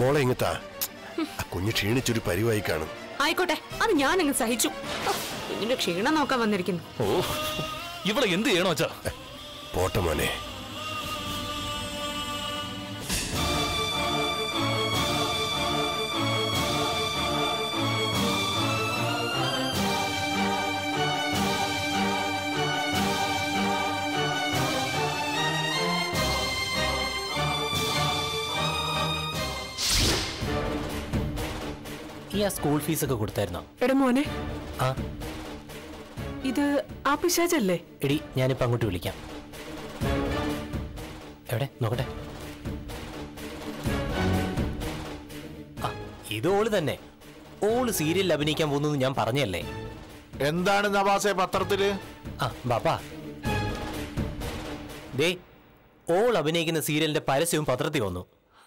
മോളെ ഇങ്ങത്താ ആ കുഞ്ഞ് ക്ഷീണിച്ചൊരു പരിവായി കാണും ആയിക്കോട്ടെ അത് ഞാൻ അങ്ങ് സഹിച്ചു ഓ, ഇതിന്റെ ക്ഷീണം നോക്കാൻ വന്നിരിക്കുന്നു ഓ ഇവിടെ എന്ത് ചെയ്യണോ അച്ഛാ പോട്ടെ മോനെ ഈ ആ സ്കൂൾ ഫീസൊക്കെ കൊടുത്തായിരുന്നോ എടാ മോനെ ആ ഇത് ആ പിശാചല്ലേ എടി ഞാനിപ്പോ അങ്ങോട്ട് വിളിക്കാം എവിടെ നോക്കട്ടെ ആ ഇത് ഓള് തന്നെ ഓള് സീരിയലിൽ അഭിനയിക്കാൻ പോകുന്നു ഞാൻ പറഞ്ഞല്ലേ എന്താണ് നവാസെ പത്രത്തില് ആ ബാപ്പാ ദേ ഓൾ അഭിനയിക്കുന്ന സീരിയലിന്റെ പരസ്യവും പത്രത്തിൽ വന്നു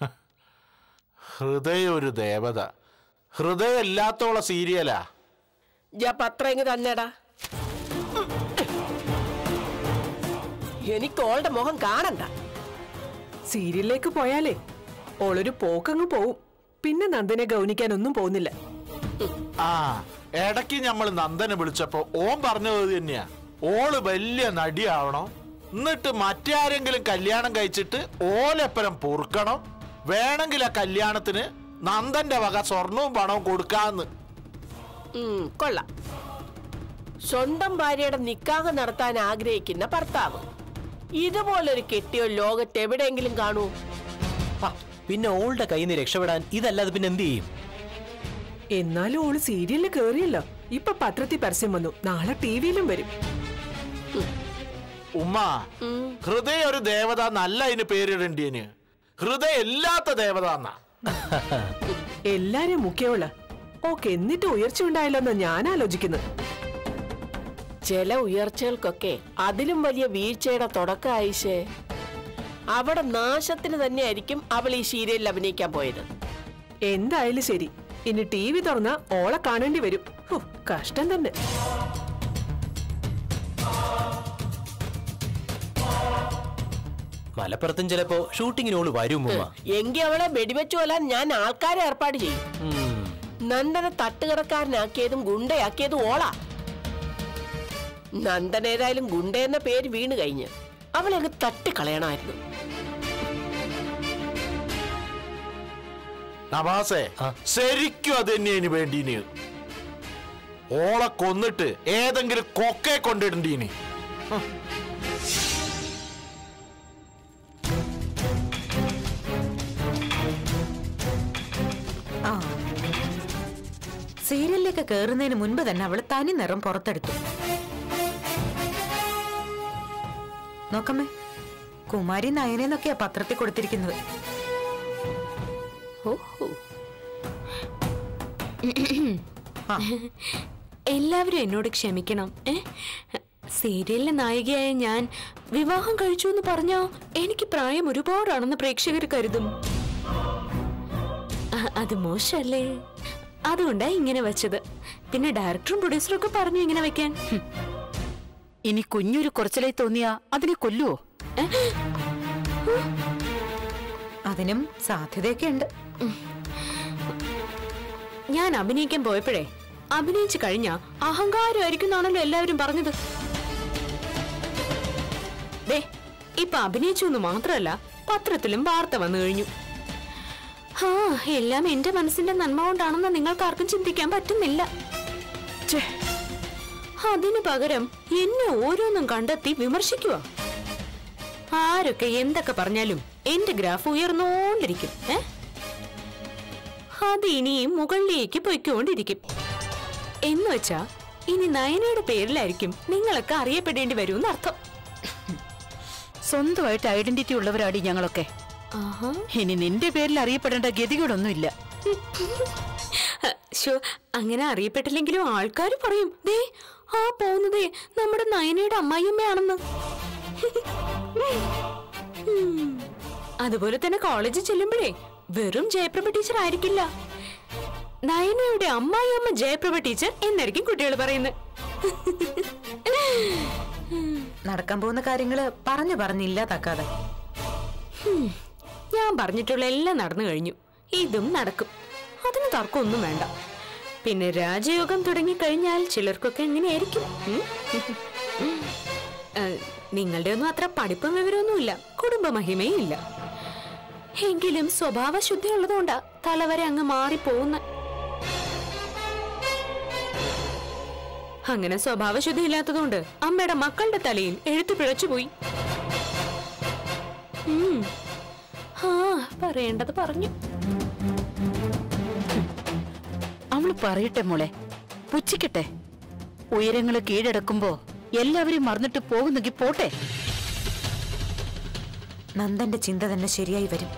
ഹൃദയ ഒരു ദേവത ഹൃദയം ഇല്ലാത്തോള സീരിയലാ ഞാൻ പത്രം ഇങ്ങ് തന്നെടാ എനിക്ക് ഓളുടെ മുഖം കാണണ്ട സീരിയലിലേക്ക് പോയാലേ ഓളൊരു പോക്കങ്ങ് പോവും പിന്നെ നന്ദനെ ഗൗനിക്കാനൊന്നും പോകുന്നില്ല ആ ഇടയ്ക്ക് നമ്മൾ നന്ദനെ വിളിച്ചപ്പോ ഓൻ പറഞ്ഞത് ഇത് തന്നെയാ ഓള് വലിയ നടിയാവണം എന്നിട്ട് മറ്റാരെങ്കിലും കല്യാണം കഴിച്ചിട്ട് ഓലെപ്പരം പൊറുക്കണം വേണമെങ്കിൽ ആ കല്യാണത്തിന് നന്ദന്റെ വക സ്വർണവും പണവും കൊടുക്കാന്ന് ഉം, കൊള്ളാം സ്വന്തം ഭാര്യയുടെ നിക്കാഹ് നടത്താൻ ആഗ്രഹിക്കുന്ന ഭർത്താവ് ഇതുപോലൊരു കെട്ടിയോ ലോകത്ത് എവിടെയെങ്കിലും കാണൂ ആ, പിന്നെ ഓളുടെ കയ്യിൽ നിന്ന് രക്ഷപ്പെടാൻ ഇതല്ലാതെ പിന്നെ എന്ത് ചെയ്യും എന്നാലും ഓള് സീരിയലിൽ കേറിയല്ലോ ഇപ്പൊ പത്രത്തിൽ പരസ്യം വന്നു നാളെ ടിവിയിലും വരും ഉമ്മ ഹൃദയ ഒരു ദേവത നല്ല അതിന് പേരിടേണ്ടിയന് ഹൃദയ ഇല്ലാത്ത ദേവത എന്നാ എല്ലാരും മുഖ്യമുള്ള ഓക്കെ എന്നിട്ട് ഉയർച്ച ഉണ്ടായല്ലോ എന്നാ ഞാൻ ആലോചിക്കുന്നത് ചില ഉയർച്ചകൾക്കൊക്കെ അതിലും വലിയ വീഴ്ചയുടെ തുടക്കം ആയിഷേ അവിടെ നാശത്തിന് തന്നെയായിരിക്കും അവൾ ഈ സീരിയലിൽ അഭിനയിക്കാൻ പോയത് എന്തായാലും ശരി ഇനി ടി വി തുറന്നാ ഓളെ കാണേണ്ടി വരും ഹോ, കഷ്ടം തന്നെ മലപ്പുറത്തും ചിലപ്പോ ഷൂട്ടിങ്ങിന് ഓള് വരും ഉമ്മ എങ്കി അവളെ വെടിവെച്ചു കൊല്ലാൻ ഞാൻ ആൾക്കാരെ ഏർപ്പാട് ചെയ്യും നന്ദനെ തട്ടുകടക്കാരനാക്കിയതും ഗുണ്ടയാക്കിയതും ഓളാ നന്ദൻ ഏതായാലും ഗുണ്ട എന്ന പേര് വീണ് കഴിഞ്ഞ് അവളെ അങ്ങ് തട്ടിക്കളയണമായിരുന്നു നവാസേ ആ. ശരിക്കും അത് തന്നെയാണ് വേണ്ടീന് ഓളെ കൊന്നിട്ട് ഏതെങ്കിലും കൊക്കെ കൊണ്ടിടണ്ടീന് ആ സീരിയലിലേക്ക് കയറുന്നതിന് മുൻപ് തന്നെ അവള് തനി നിറം പുറത്തെടുത്തു നോക്കമ്മേ കുമാരി നയനെന്നൊക്കെയാ പത്രത്തിൽ കൊടുത്തിരിക്കുന്നത് എല്ലാവരും എന്നോട് ക്ഷമിക്കണം ഏ സീരിയലിലെ നായികയായ ഞാൻ വിവാഹം കഴിച്ചു എന്ന് പറഞ്ഞാ എനിക്ക് പ്രായം ഒരുപാടാണെന്ന് പ്രേക്ഷകർ കരുതും അ- അത് മോശല്ലേ അതുകൊണ്ടാ ഇങ്ങനെ വെച്ചത് പിന്നെ ഡയറക്ടറും പ്രൊഡ്യൂസറും ഒക്കെ പറഞ്ഞു ഇങ്ങനെ വെക്കാൻ ഹും. ഇനി കുഞ്ഞൊരു കുറച്ചിലായി തോന്നിയാ അതിനെ കൊല്ലുവോ അതിനും സാധ്യതയൊക്കെ ഉണ്ട് ഞാൻ അഭിനയിക്കാൻ പോയപ്പോഴേ അഭിനയിച്ചു കഴിഞ്ഞാ അഹങ്കാരമായിരിക്കും എന്നാണല്ലോ എല്ലാവരും പറഞ്ഞത് ദേ ഇപ്പൊ അഭിനയിച്ചു എന്ന് മാത്രമല്ല പത്രത്തിലും വാർത്ത വന്നു കഴിഞ്ഞു ആ എല്ലാം എന്റെ മനസ്സിന്റെ നന്മ കൊണ്ടാണെന്ന് നിങ്ങൾക്കാർക്കും ചിന്തിക്കാൻ പറ്റുന്നില്ല ഛേ, അതിനു പകരം എന്നെ ഓരോന്നും കണ്ടെത്തി വിമർശിക്കുക ആരൊക്കെ എന്തൊക്കെ പറഞ്ഞാലും എന്റെ ഗ്രാഫ് ഉയർന്നുകൊണ്ടിരിക്കും ഏ അത് ഇനിയും മുകളിലേക്ക് പൊയ്ക്കൊണ്ടിരിക്കും എന്ന് വെച്ചാ ഇനി നയനയുടെ പേരിലായിരിക്കും നിങ്ങളൊക്കെ അറിയപ്പെടേണ്ടി വരുമെന്ന് അർത്ഥം സ്വന്തമായിട്ട് ഐഡന്റിറ്റി ഉള്ളവരാടി ഞങ്ങളൊക്കെ ആഹാ ഇനി നിന്റെ പേരിൽ അറിയപ്പെടേണ്ട ഗതികളൊന്നുമില്ല ശോ അങ്ങനെ അറിയപ്പെട്ടില്ലെങ്കിലും ആൾക്കാർ പറയും ദേ ആ പോകുന്നതേ നമ്മുടെ നയനയുടെ അമ്മായിയമ്മയാണെന്ന് ഉം. അതുപോലെ തന്നെ കോളേജിൽ ചെല്ലുമ്പോഴേ വെറും ജയപ്രഭ ടീച്ചർ ആയിരിക്കില്ല നയനയുടെ അമ്മായിയമ്മ ജയപ്രഭ ടീച്ചർ എന്നായിരിക്കും കുട്ടികൾ പറയുന്നത് നടക്കാൻ പോകുന്ന കാര്യങ്ങള് പറഞ്ഞു പറഞ്ഞില്ലാതാക്കാതെ ഞാൻ പറഞ്ഞിട്ടുള്ള എല്ലാം നടന്നു കഴിഞ്ഞു ഇതും നടക്കും അതിന് തർക്കമൊന്നും വേണ്ട പിന്നെ രാജയോഗം തുടങ്ങിക്കഴിഞ്ഞാൽ ചിലർക്കൊക്കെ എങ്ങനെയായിരിക്കും ഉം? ഏ, നിങ്ങളുടെ ഒന്നും അത്ര പഠിപ്പും വിവരമൊന്നുമില്ല കുടുംബ മഹിമയും ഇല്ല എങ്കിലും സ്വഭാവ ശുദ്ധി ഉള്ളതുകൊണ്ടാ തലവരെ അങ്ങ് മാറിപ്പോകുന്ന അങ്ങനെ സ്വഭാവശുദ്ധി ഇല്ലാത്തതുകൊണ്ട് അമ്മയുടെ മക്കളുടെ തലയിൽ എഴുത്ത് പിഴച്ചുപോയി ഉം. ആ പറയേണ്ടത് പറഞ്ഞു അവള് പറയട്ടെ മോളെ പുച്ഛിക്കട്ടെ ഉയരങ്ങള് കീഴടക്കുമ്പോ എല്ലാവരും മറന്നിട്ട് പോകുന്നെങ്കിൽ പോട്ടെ നന്ദന്റെ ചിന്ത തന്നെ ശരിയായി വരും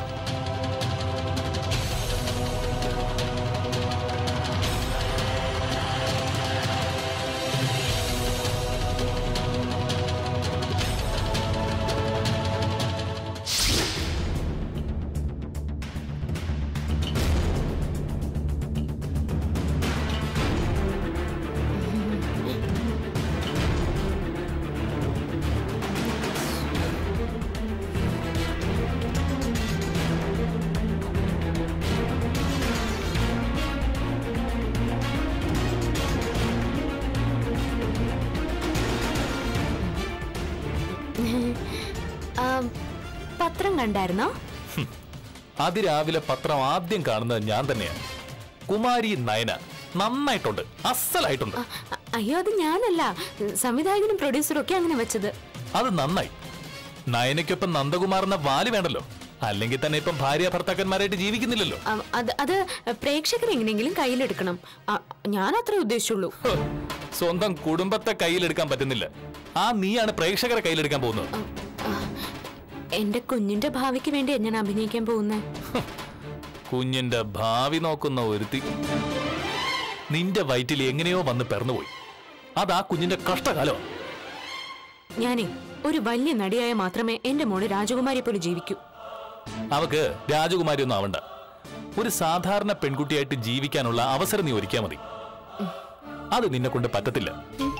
ആ, പത്രം കണ്ടായിരുന്നോ അതിരാവിലെ പത്രം ആദ്യം കാണുന്നത് ഞാൻ തന്നെയാണ് കുമാരി നയന നന്നായിട്ടുണ്ട് അസലായിട്ടുണ്ട് അ- അയ്യോ അത് ഞാനല്ല സംവിധായകനും പ്രൊഡ്യൂസറും ഒക്കെ അങ്ങനെ വെച്ചത് അത് നന്നായി നയനയ്ക്കൊപ്പം നന്ദകുമാർ എന്ന വാല് വേണ്ടല്ലോ അല്ലെങ്കിൽ തന്നെ ഇപ്പം ഭാര്യ ഭർത്താക്കന്മാരായിട്ട് ജീവിക്കുന്നില്ലല്ലോ ആ, അത് അത് പ്രേക്ഷകർ എങ്ങനെയെങ്കിലും കയ്യിലെടുക്കണം ആ, ഞാൻ അത്രേ ഉദ്ദേശിച്ചുള്ളൂ ഹ്, സ്വന്തം കുടുംബത്തെ കയ്യിലെടുക്കാൻ പറ്റുന്നില്ല ആ നീയാണ് പ്രേക്ഷകരെ കയ്യിലെടുക്കാൻ പോകുന്നത് ആ, എന്റെ കുഞ്ഞിന്റെ ഭാവിക്ക് വേണ്ടിയാ ഞാൻ അഭിനയിക്കാൻ പോകുന്നത് കുഞ്ഞിന്റെ ഭാവി നോക്കുന്ന ഒരുത്തി നിന്റെ വയറ്റിൽ എങ്ങനെയോ വന്ന് പിറന്നുപോയി അത് ആ കുഞ്ഞിന്റെ കഷ്ടകാലമാണ് ഞാനേ ഒരു വലിയ നടിയായ മാത്രമേ എന്റെ മോള് രാജകുമാരിയെ പോലെ ജീവിക്കൂ അവക്ക് രാജകുമാരി ഒന്നും ആവണ്ട ഒരു സാധാരണ പെൺകുട്ടിയായിട്ട് ജീവിക്കാനുള്ള അവസരം നീ ഒരുക്കിയാ മതി അത് നിന്നെ കൊണ്ട് പറ്റത്തില്ല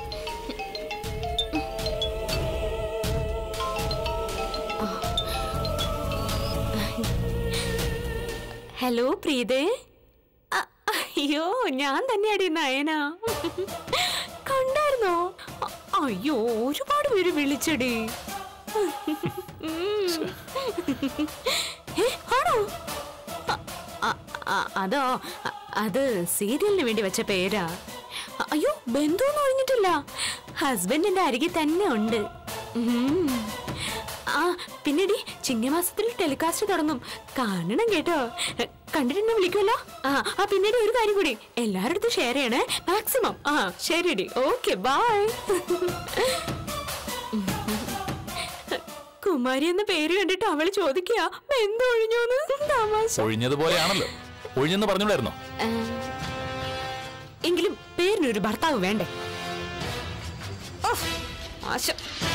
ഹലോ പ്രീതേ അ- അയ്യോ ഞാൻ തന്നെയാടി നയന കണ്ടായിരുന്നോ അ- അയ്യോ ഒരുപാട് പേര് വിളിച്ചടി ഉം. ഏ, ആണോ അ- അ- അ- അതോ അ- അത് സീരിയലിന് വേണ്ടി വെച്ച പേരാ അ- അയ്യോ ബന്ധുവൊന്നും ഒഴിഞ്ഞിട്ടില്ല ഹസ്ബൻഡ് എന്റെ അരികിൽ തന്നെ ഉണ്ട് ഉം. ആ പിന്നീട് ചിങ്ങമാസത്തിൽ ടെലികാസ്റ്റ് തുടങ്ങും കാണണം കേട്ടോ കണ്ടിട്ട് വിളിക്കുമല്ലോ ആ ആ പിന്നീട് ഒരു കാര്യം കൂടി എല്ലാവരുടെ അടുത്തും ഷെയർ ചെയ്യണേ മാക്സിമം ആ ശരിടി ഓക്കെ ബൈ കുമാരി എന്ന പേര് കണ്ടിട്ട് അവള് ചോദിക്കുക ബന്ധു ഒഴിഞ്ഞോന്ന് തമാശ ഒഴിഞ്ഞതുപോലെയാണല്ലോ ഒഴിഞ്ഞെന്ന് പറഞ്ഞില്ലായിരുന്നോ ആ, എങ്കിലും പേരിനൊരു ഭർത്താവ് വേണ്ടേ ഓ, മോശം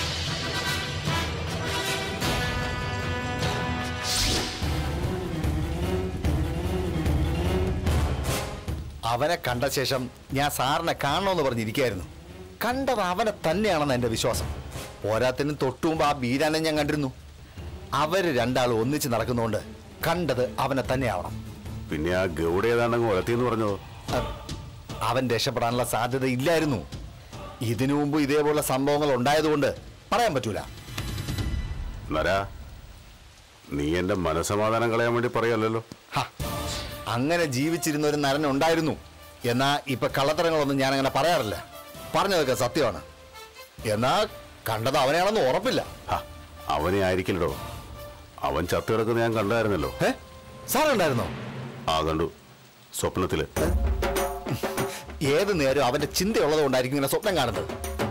അവനെ കണ്ട ശേഷം ഞാൻ സാറിനെ കാണണമെന്ന് പറഞ്ഞിരിക്കായിരുന്നു കണ്ടത് അവനെ തന്നെയാണെന്ന് എൻ്റെ വിശ്വാസം പോരാത്തിനും തൊട്ടു മുമ്പ് ആ ബീരാനെ ഞാൻ കണ്ടിരുന്നു അവര് രണ്ടാളും ഒന്നിച്ച് നടക്കുന്നതുകൊണ്ട് കണ്ടത് അവനെ തന്നെയാവണം പിന്നെ ആ ഗൗഡ ഏതാണ്ടങ്ങ് ഉഴത്തിയെന്ന് പറഞ്ഞോ അ- അവൻ രക്ഷപ്പെടാനുള്ള സാധ്യത ഇല്ലായിരുന്നു ഇതിനു മുമ്പ് ഇതേപോലുള്ള സംഭവങ്ങൾ ഉണ്ടായതുകൊണ്ട് പറയാൻ പറ്റൂല നരാ നീ എന്റെ മനസമാധാനം കളയാൻ വേണ്ടി പറയല്ലോ ഹ, അങ്ങനെ ജീവിച്ചിരുന്ന ഒരു നരൻ ഉണ്ടായിരുന്നു എന്നാ ഇപ്പൊ കള്ളത്തരങ്ങളൊന്നും ഞാൻ അങ്ങനെ പറയാറില്ല പറഞ്ഞതൊക്കെ സത്യമാണ് എന്നാ കണ്ടത് അവനെയാണെന്ന് ഉറപ്പില്ല അവനെ ആയിരിക്കില്ലടോ അവൻ ചത്തു കിടക്കുന്ന ഞാൻ കണ്ടായിരുന്നല്ലോ ഏ സാറുണ്ടായിരുന്നോ ആ കണ്ടു സ്വപ്നത്തില് ഏത് നേരം അവന്റെ ചിന്തയുള്ളത് കൊണ്ടായിരിക്കും ഇങ്ങനെ സ്വപ്നം കാണുന്നത്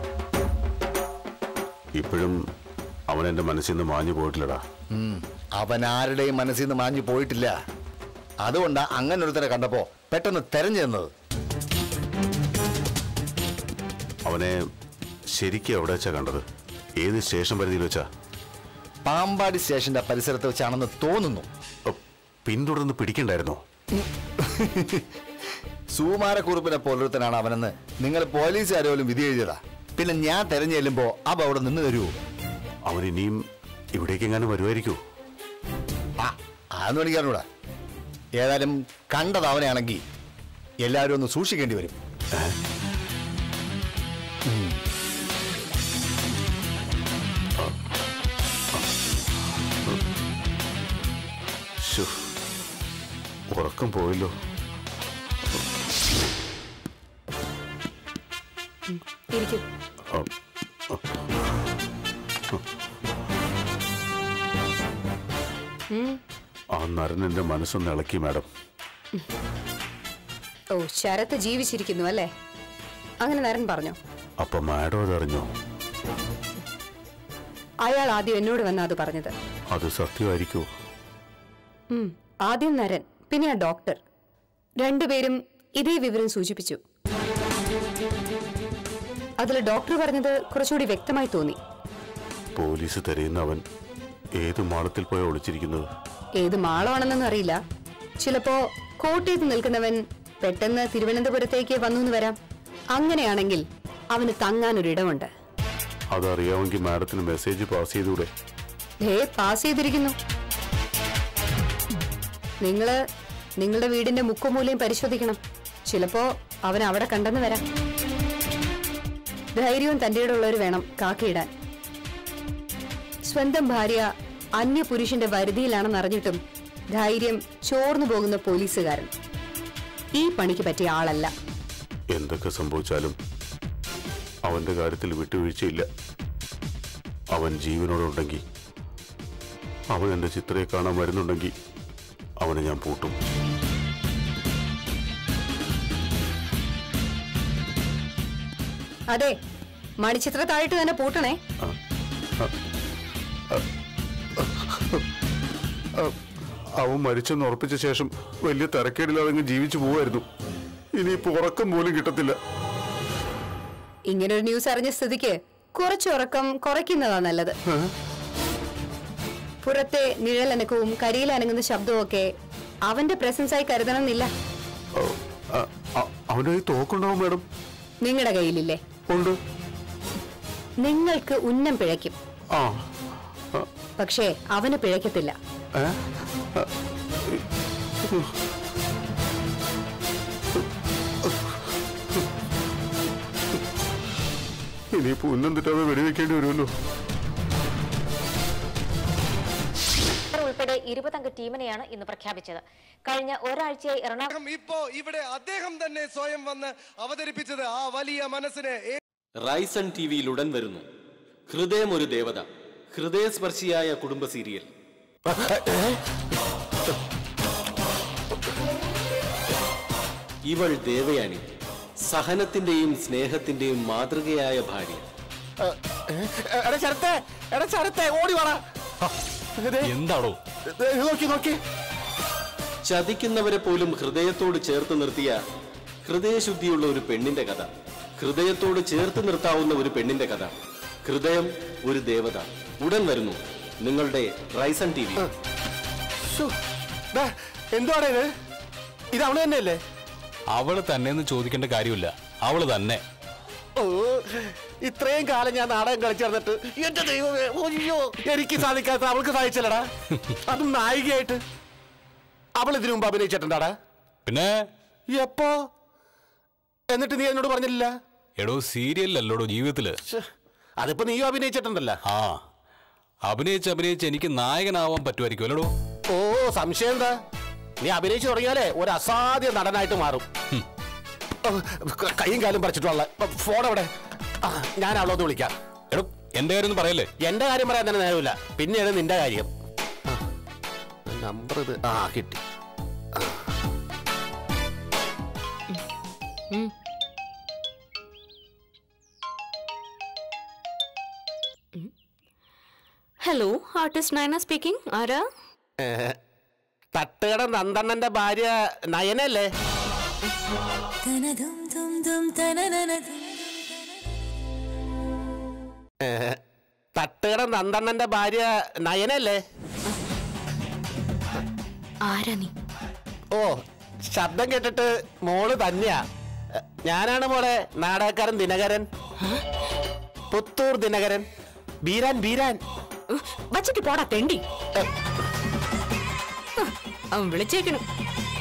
ഇപ്പോഴും അവൻ എന്റെ മനസ്സിൽ നിന്ന് മാഞ്ഞു പോയിട്ടില്ലടാ ഉം, അവൻ ആരുടെയും മനസ്സിൽ നിന്ന് മാഞ്ഞു പോയിട്ടില്ല അതുകൊണ്ടാ അങ്ങനെ ഒരുത്തനെ കണ്ടപ്പോ പെട്ടെന്ന് തെരഞ്ഞു തന്നത് അവനെ ശരിക്കും എവിടെ വെച്ചാ കണ്ടത് ഏത് സ്റ്റേഷൻ പരിധിയിൽ വെച്ചാ പാമ്പാടി സ്റ്റേഷന്റെ പരിസരത്ത് വെച്ചാണെന്ന് തോന്നുന്നു ഓ, പിന്തുടർന്ന് പിടിക്കണ്ടായിരുന്നോ സുകുമാരക്കുറുപ്പിനെ പോലൊരുത്തനാണ് അവനെന്ന് നിങ്ങൾ പോലീസുകാരെ പോലും വിധി എഴുതിയതാ പിന്നെ ഞാൻ തെരഞ്ഞു ചെല്ലുമ്പോ അവ അവിടെ നിന്ന് തരുമോ അവൻ ഇനിയും ഇവിടേക്ക് എങ്ങാനും വരുമായിരിക്കൂ ആ അതൊന്നും എനിക്കറിഞ്ഞൂടാ ഏതായാലും കണ്ടത് അവനെയാണെങ്കിൽ എല്ലാവരും ഒന്ന് സൂക്ഷിക്കേണ്ടി വരും ശ്ശോ, ഉറക്കം പോയല്ലോ ഇരിക്കും ആ, ആ നരൻ എന്റെ മനസ്സൊന്ന് ഇളക്കി മാഡം ഓ ശരത്ത് ജീവിച്ചിരിക്കുന്നു അല്ലേ അങ്ങനെ നരൻ പറഞ്ഞു അപ്പൊ മാഡം അതറിഞ്ഞോ അയാൾ ആദ്യം എന്നോട് വന്ന അത് പറഞ്ഞത് അത് സത്യമായിരിക്കുമോ ഉം. ആദ്യം നരൻ പിന്നെ ആ ഡോക്ടർ രണ്ടുപേരും ഇതേ വിവരം സൂചിപ്പിച്ചു അതിൽ ഡോക്ടർ പറഞ്ഞത് കുറച്ചുകൂടി വ്യക്തമായി തോന്നി പോലീസ് തിരയുന്ന അവൻ ഏത് മാളത്തിൽ പോയാ ഒളിച്ചിരിക്കുന്നത് ഏത് മാളമാണെന്നൊന്നും അറിയില്ല ചിലപ്പോ കോട്ടയത്ത് നിൽക്കുന്നവൻ പെട്ടെന്ന് തിരുവനന്തപുരത്തേക്ക് വന്നു എന്ന് വരാം അങ്ങനെയാണെങ്കിൽ അവന് തങ്ങാനൊരിടമുണ്ട് അതറിയാമെങ്കിൽ മാഡത്തിന് മെസ്സേജ് പാസ് ചെയ്തൂടെ ദേ പാസ് ചെയ്തിരിക്കുന്നു നിങ്ങള് നിങ്ങളുടെ വീടിന്റെ മുക്കുമൂലയും പരിശോധിക്കണം ചിലപ്പോ അവൻ അവിടെ കണ്ടെന്ന് വരാം ധൈര്യവും തന്റെ ഉള്ളവർ വേണം കാക്കയിടാൻ സ്വന്തം ഭാര്യ അന്യപുരുഷന്റെ വരുതിയിലാണെന്ന് അറിഞ്ഞിട്ടും ധൈര്യം ചോർന്നു പോകുന്ന പോലീസുകാരൻ ഈ പണിക്ക് പറ്റിയ ആളല്ല എന്തൊക്കെ സംഭവിച്ചാലും അവന്റെ കാര്യത്തിൽ വിട്ടുവീഴ്ചയില്ല അവൻ ജീവനോടുണ്ടെങ്കിൽ അവൻ എന്റെ ചിത്രയെ കാണാൻ വരുന്നുണ്ടെങ്കിൽ അവനെ ഞാൻ പൂട്ടും അതെ മണിച്ചിത്ര താഴിട്ട് തന്നെ പൂട്ടണേ അവൻ മരിച്ചെന്ന് ഉറപ്പിച്ച ശേഷം വലിയ തിരക്കേടില്ലാതെ അങ്ങ് ജീവിച്ചു പോവായിരുന്നു ഇനിയിപ്പോ ഉറക്കം പോലും കിട്ടത്തില്ല ഇങ്ങനൊരു ന്യൂസ് അറിഞ്ഞ സ്ഥിതിക്ക് കുറച്ചുറക്കം കുറയ്ക്കുന്നതാ നല്ലത് പുറത്തെ നിഴലനക്കവും കരിയിലനങ്ങുന്ന ശബ്ദവും ഒക്കെ അവന്റെ പ്രസൻസ് ആയി കരുതണമെന്നില്ല അ- അ- അവന്റെ കയ്യിൽ തോക്കുണ്ടാവും മാഡം നിങ്ങളുടെ കയ്യിലില്ലേ ഉണ്ട് നിങ്ങൾക്ക് ഉന്നം പിഴയ്ക്കും ആ പക്ഷേ അവന് പിഴയ്ക്കത്തില്ല ഏ? ഇനിയിപ്പോ ഉന്നം തെറ്റാതെ വെടിവെക്കേണ്ടി വരുമല്ലോ ഉൾപ്പെടെ ഇരുപതംഗ ടീമിനെയാണ് ഇന്ന് പ്രഖ്യാപിച്ചത് കഴിഞ്ഞ ഒരാഴ്ചയായി എറണാകുളം അദ്ദേഹം ഇപ്പോ ഇവിടെ അദ്ദേഹം തന്നെ സ്വയം വന്ന് അവതരിപ്പിച്ചത് ആ വലിയ മനസ്സിനെ ഏ- റൈസൺ ടി വിയിൽ ഉടൻ വരുന്നു ഹൃദയം ഒരു ദേവത ഹൃദയസ്പർശിയായ കുടുംബ സീരിയൽ ഇവൾ ദേവയാനി സഹനത്തിന്റെയും സ്നേഹത്തിന്റെയും മാതൃകയായ ഭാര്യ എടാ ശരത്തെ എടാ ശരത്തെ ഓടി വാടാ എന്താണോ നോക്കി നോക്കി ചതിക്കുന്നവരെ പോലും ഹൃദയത്തോട് ചേർത്ത് നിർത്തിയ ഹൃദയശുദ്ധിയുള്ള ഒരു പെണ്ണിന്റെ കഥ ഹൃദയത്തോട് ചേർത്ത് നിർത്താവുന്ന ഒരു പെണ്ണിന്റെ കഥ ഹൃദയം ഒരു ദേവത ഉടൻ വരുന്നു നിങ്ങളുടെ റൈസൺ ടി വി എന്തുവാണ് ഇത് ഇത് അവള് തന്നെയല്ലേ അവള് തന്നെയെന്ന് ചോദിക്കേണ്ട കാര്യമില്ല അവള് തന്നെ ഓ ഇത്രയും കാലം ഞാൻ നാടകം കളിച്ചിരുന്നിട്ട് എന്റെ ദൈവമേ അയ്യോ എനിക്ക് സാധിക്കാത്ത അവൾക്ക് സാധിച്ചല്ലടാ അതും നായികയായിട്ട് അവൾ ഇതിനു മുമ്പ് അഭിനയിച്ചിട്ടുണ്ടാടാ പിന്നെ എപ്പോ എന്നിട്ട് നീ എന്നോട് പറഞ്ഞില്ല എടോ സീരിയലല്ലോടോ ജീവിതത്തില് അതിപ്പോ നീയും അഭിനയിച്ചിട്ടുണ്ടല്ലോ ആ അഭിനയിച്ച് അഭിനയിച്ച് എനിക്ക് നായകനാവാൻ പറ്റുമായിരിക്കും അല്ലടോ ഓ സംശയം എന്താ നീ അഭിനയിച്ചു തുടങ്ങിയാലേ ഒരു അസാധ്യ നടനായിട്ട് മാറും ഓ, ക- കൈയും കാലും പറിച്ചിട്ടുള്ള ഫോൺ എവിടെ ആ, ഞാൻ അവളൊന്ന് വിളിക്കാം എടോ എന്റെ കാര്യം ഒന്നും പറയല്ലേ എന്റെ കാര്യം പറയാൻ തന്നെ നേരമില്ല പിന്നെയാണ് നിന്റെ കാര്യം നമ്പർ ഇത് ആ കിട്ടി ഹലോ ആർട്ടിസ്റ്റ് നയന സ്പീക്കിംഗ് ആരാ ഏ, തട്ടുകട നന്ദണ്ണന്റെ ഭാര്യ നയനല്ലേ ഏ, തട്ടുകട നന്ദണ്ണന്റെ ഭാര്യ നയനല്ലേ ആരാ നീ ഓ ശബ്ദം കേട്ടിട്ട് മോള് തന്നെയാ എ, ഞാനാണ് മോളെ നാടകക്കാരൻ ദിനകരൻ പുത്തൂർ ദിനകരൻ ബീരാൻ ബീരാൻ വച്ചിട്ട് പോടാ തെണ്ടി അവൻ വിളിച്ചേക്കണം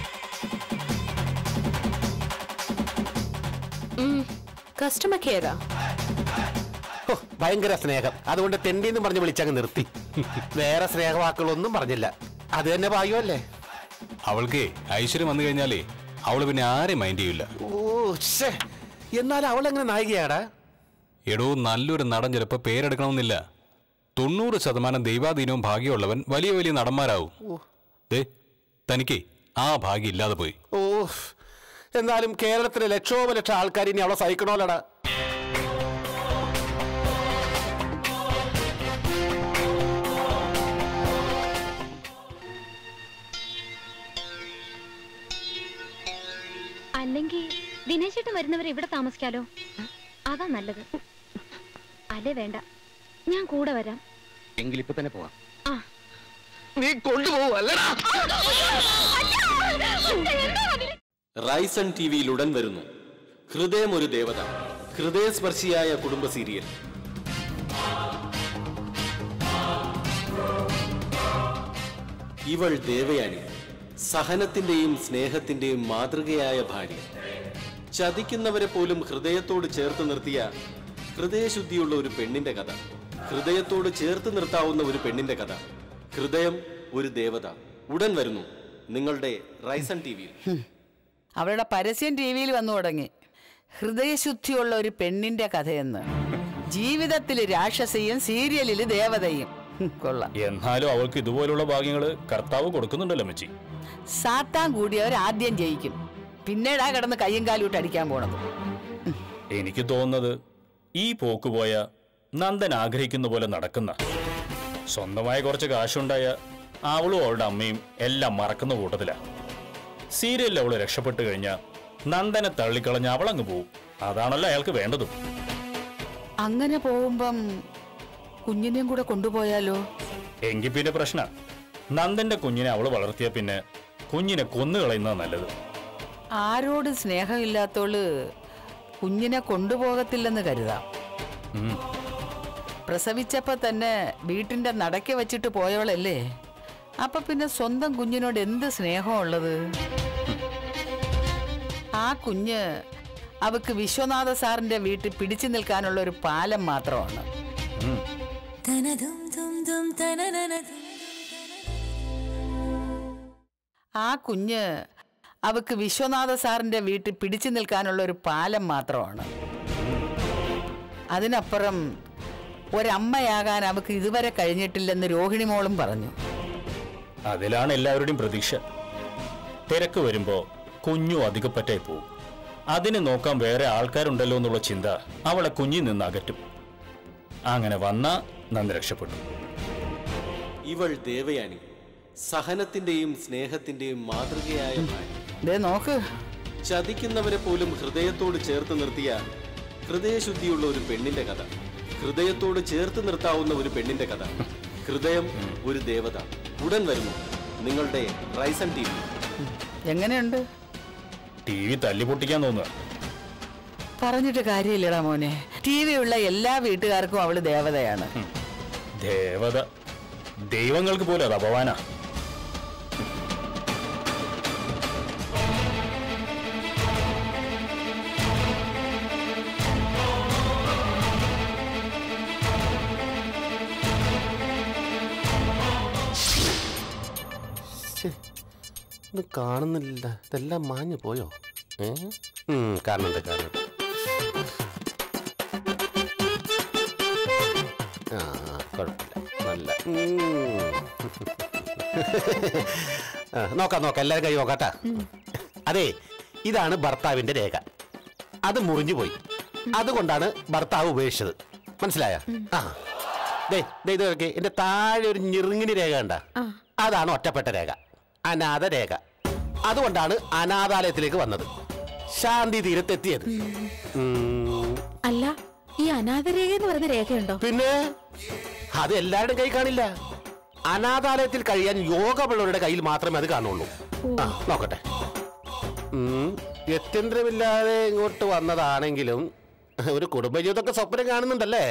കസ്റ്റമർ കെയറാ ഹോ, ഭയങ്കര സ്നേഹം അതുകൊണ്ട് തെണ്ടിന്ന് പറഞ്ഞ് വിളിച്ചങ്ങ് നിർത്തി വേറെ സ്നേഹവാക്കുകളൊന്നും പറഞ്ഞില്ല അത് തന്നെ പായുമല്ലേ അവൾക്ക് ഐശ്വര്യം വന്നു കഴിഞ്ഞാലേ അവള് പിന്നെ ആരെയും മൈൻഡ് ചെയ്യില്ല ഓ ശ്ശേ എന്നാൽ അവളെങ്ങനെ നായികയാടാ എടോ നല്ലൊരു നടൻ ചിലപ്പോൾ പേരെടുക്കണമെന്നില്ല തൊണ്ണൂറ് ശതമാനം ദൈവാധീനവും ഭാഗ്യമുള്ളവൻ വലിയ വലിയ നടന്മാരാവും ദേ തനിക്ക് ആ ഭാഗ്യം ഇല്ലാതെ പോയി ഓ എന്നാലും കേരളത്തിലെ ലക്ഷോപലക്ഷം ആൾക്കാർ ഇനി അവളെ സഹിക്കണോലടാ അല്ലെങ്കിൽ ദിനേശേട്ടൻ വരുന്നവരെ ഇവിടെ താമസിക്കാലോ അതാ നല്ലത് അല്ലേ വേണ്ട ഞാൻ കൂടെ വരാം എങ്കിൽ ഇപ്പൊ തന്നെ പോവാം ആ നീ കൊണ്ടുപോവല്ലടാ റൈസൺ ടി വിയിൽ ഉടൻ വരുന്നു ഹൃദയം ഒരു ദേവത ഹൃദയസ്പർശിയായ കുടുംബ സീരിയൽ ഇവൾ ദേവയാനി സഹനത്തിന്റെയും സ്നേഹത്തിന്റെയും മാതൃകയായ ഭാര്യ ചതിക്കുന്നവരെ പോലും ഹൃദയത്തോട് ചേർത്ത് നിർത്തിയ ഹൃദയശുദ്ധിയുള്ള ഒരു പെണ്ണിന്റെ കഥ ഹൃദയത്തോട് ചേർത്ത് നിർത്താവുന്ന ഒരു പെണ്ണിന്റെ കഥ ഹൃദയം ഒരു ദേവത ഉടൻ വരുന്നു നിങ്ങളുടെ റൈസൺ ടി വിയിൽ അവളുടെ പരസ്യം ടി വിയിൽ വന്നു തുടങ്ങി ഹൃദയശുദ്ധിയുള്ള ഒരു പെണ്ണിന്റെ കഥയെന്ന് ജീവിതത്തിൽ രാക്ഷസിയും സീരിയലിൽ ദേവതയും ഹും, കൊള്ളാം എന്നാലും അവൾക്ക് ഇതുപോലുള്ള ഭാഗ്യങ്ങൾ കർത്താവ് കൊടുക്കുന്നുണ്ടല്ലോ മെച്ചി സാത്താൻ കൂടിയവർ ആദ്യം ജയിക്കും പിന്നീടാ കിടന്ന് കയ്യും കാലും ഇട്ട് അടിക്കാൻ പോണത് എനിക്ക് തോന്നുന്നത് ഈ പോക്ക് പോയ നന്ദൻ ആഗ്രഹിക്കുന്ന പോലെ നടക്കുന്ന സ്വന്തമായ കുറച്ച് കാശുണ്ടായ അവളും അവളുടെ അമ്മയും എല്ലാം മറക്കുന്ന കൂട്ടത്തിലാ സീരിയലിൽ അവള് രക്ഷപ്പെട്ടു കഴിഞ്ഞാൽ നന്ദനെ തള്ളിക്കളഞ്ഞ് അവളങ്ങ് പോവും അതാണല്ലോ അയാൾക്ക് വേണ്ടതും അങ്ങനെ പോകുമ്പം കുഞ്ഞിനെയും കൂടെ കൊണ്ടുപോയാലോ എങ്കിൽ പിന്നെ പ്രശ്ന നന്ദന്റെ കുഞ്ഞിനെ അവള് വളർത്തിയ പിന്നെ കുഞ്ഞിനെ കൊന്നു കളയുന്നതാ നല്ലത് ആരോട് സ്നേഹമില്ലാത്തോള് കുഞ്ഞിനെ കൊണ്ടുപോകത്തില്ലെന്ന് കരുതാം ഉം. പ്രസവിച്ചപ്പോ തന്നെ വീട്ടിന്റെ നടക്ക് വെച്ചിട്ട് പോയോളല്ലേ അപ്പൊ പിന്നെ സ്വന്തം കുഞ്ഞിനോട് എന്ത് സ്നേഹമുള്ളത് ആ കുഞ്ഞ് അവക്ക് വിശ്വനാഥ സാറിന്റെ വീട്ടിൽ പിടിച്ചു നിൽക്കാനുള്ള ഒരു പാലം മാത്രമാണ് ആ കുഞ്ഞ് അവക്ക് വിശ്വനാഥ സാറിന്റെ വീട്ടിൽ പിടിച്ചു നിൽക്കാനുള്ള ഒരു പാലം മാത്രമാണ് അതിനപ്പുറം ഒരമ്മയാകാൻ അവക്ക് ഇതുവരെ കഴിഞ്ഞിട്ടില്ലെന്ന് രോഹിണി മോളും പറഞ്ഞു അതിലാണ് എല്ലാവരുടെയും പ്രതീക്ഷ തിരക്ക് വരുമ്പോ കുഞ്ഞു അധികപ്പറ്റായി പോവും അതിനെ നോക്കാൻ വേറെ ആൾക്കാരുണ്ടല്ലോ എന്നുള്ള ചിന്ത അവളെ കുഞ്ഞിൽ നിന്ന് അകറ്റും അങ്ങനെ വന്ന നന്ദി രക്ഷപ്പെട്ടു ഇവൾ ദേവയാനി സഹനത്തിന്റെയും സ്നേഹത്തിന്റെയും മാതൃകയായ ഭാര്യ ദേ നോക്ക് ചതിക്കുന്നവരെ പോലും ഹൃദയത്തോട് ചേർത്ത് നിർത്തിയ ഹൃദയശുദ്ധിയുള്ള ഒരു പെണ്ണിന്റെ കഥ ഹൃദയത്തോട് ചേർത്ത് നിർത്താവുന്ന ഒരു പെണ്ണിന്റെ കഥ ഹൃദയം ഒരു ദേവത ഉടൻ വരുന്നു നിങ്ങളുടെ റൈസൺ ടി വി എങ്ങനെയുണ്ട് ടി വി തല്ലി പൊട്ടിക്കാൻ തോന്നുക പറഞ്ഞിട്ട് കാര്യമില്ലടാ മോനെ ടി വി ഉള്ള എല്ലാ വീട്ടുകാർക്കും അവള് ദേവതയാണ് ദേവത ദൈവങ്ങൾക്ക് പോലും അത് അപമാനാ ഇത് കാണുന്നില്ല ഇതെല്ലാം മാഞ്ഞു പോയോ ഏ ഉം, കാണുന്നുണ്ട് കാണുന്നുണ്ട് ആ കുഴപ്പമില്ല നല്ല ഉം. ആ, നോക്കാം നോക്കാം എല്ലാവരും കൈ നോക്കാട്ടാ അതെ ഇതാണ് ഭർത്താവിന്റെ രേഖ അത് മുറിഞ്ഞു പോയി അതുകൊണ്ടാണ് ഭർത്താവ് ഉപേക്ഷിച്ചത് മനസ്സിലായ ആ ദേ ദേ ഇത് നോക്കി എന്റെ താഴെ ഒരു ഞെറുങ്ങിന് രേഖ കണ്ട അതാണ് ഒറ്റപ്പെട്ട രേഖ അനാഥ രേഖ അതുകൊണ്ടാണ് അനാഥാലയത്തിലേക്ക് വന്നത് ശാന്തി തീരത്തെത്തിയത് ഉം, അല്ല ഈ അനാഥരേഖ എന്ന് പറയുന്ന രേഖയുണ്ടോ പിന്നെ അത് എല്ലാവരുടെയും കൈ കാണില്ല അനാഥാലയത്തിൽ കഴിയാൻ യോഗമുള്ളവരുടെ കയ്യിൽ മാത്രമേ അത് കാണുള്ളൂ ആ നോക്കട്ടെ ഉം, ഗത്യന്തരമില്ലാതെ ഇങ്ങോട്ട് വന്നതാണെങ്കിലും ഒരു കുടുംബജീവിതമൊക്കെ സ്വപ്നം കാണുന്നുണ്ടല്ലേ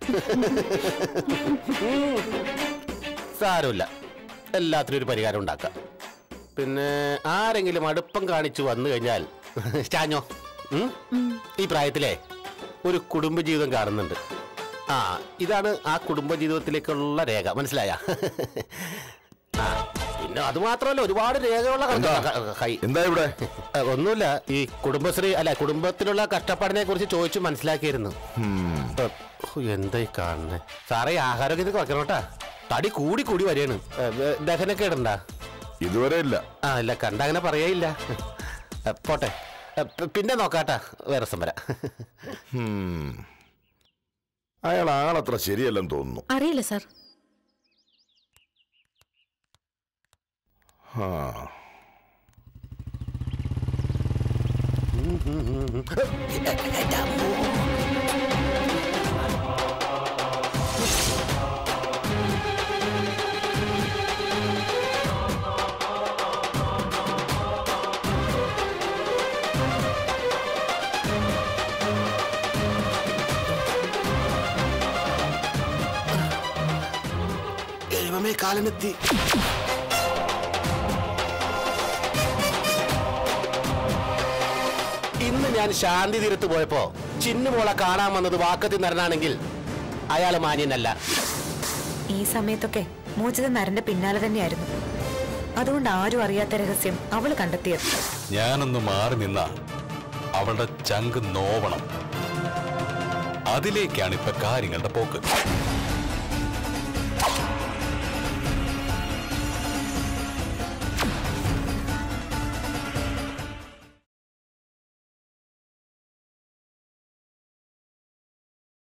ഉം, സാരമില്ല എല്ലാത്തിനും ഒരു പരിഹാരം ഉണ്ടാക്കാം പിന്നെ ആരെങ്കിലും അടുപ്പം കാണിച്ചു വന്നു കഴിഞ്ഞാൽ ചാഞ്ഞോ ഉം? ഈ പ്രായത്തിലെ ഒരു കുടുംബജീവിതം കാണുന്നുണ്ട് ആ ഇതാണ് ആ കുടുംബജീവിതത്തിലേക്കുള്ള രേഖ മനസ്സിലായ ആ പിന്നെ അത് മാത്രമല്ല ഒരുപാട് രേഖയുള്ള കൈ എന്താ ഇവിടെ ഒന്നുമില്ല ഈ കുടുംബശ്രീ അല്ല കുടുംബത്തിലുള്ള കഷ്ടപ്പാടിനെ കുറിച്ച് ചോദിച്ചു മനസ്സിലാക്കിയിരുന്നു ഏ, ഹോ, എന്താ ഈ കാണുന്നത് സാറേ ഈ ആഹാരമൊക്കെ ഇത് കുറയ്ക്കണം കേട്ടാ തടി കൂടി കൂടി വരികയാണ് ദഹനൊക്കെ ഇടണ്ട ഇതുവരെ ഇല്ല ആ ഇല്ല കണ്ട അങ്ങനെ പറയേയില്ല ഏ, പോട്ടെ ഏ, പി- പിന്നെ നോക്കാട്ടാ വേറെ ദിവസം വരാം ഹും. അയാൾ ആളത്ര ശരിയല്ലെന്ന് തോന്നുന്നു അറിയില്ല സാർ ആ ദൈവമേ കാലനെത്തി ഇന്ന് ഞാൻ ശാന്തി തീരത്ത് പോയപ്പോ ചിന്നുമോളെ കാണാൻ വന്നത് വാക്കത്തി നരനാണെങ്കിൽ അയാൾ മാന്യനല്ല ഈ സമയത്തൊക്കെ മോചിത നരന്റെ പിന്നാലെ തന്നെയായിരുന്നു അതുകൊണ്ട് ആരും അറിയാത്ത രഹസ്യം അവള് കണ്ടെത്തിയത് ഞാനൊന്ന് മാറി നിന്ന അവളുടെ ചങ്ക് നോവണം അതിലേക്കാണ് ഇപ്പൊ കാര്യങ്ങളുടെ പോക്ക്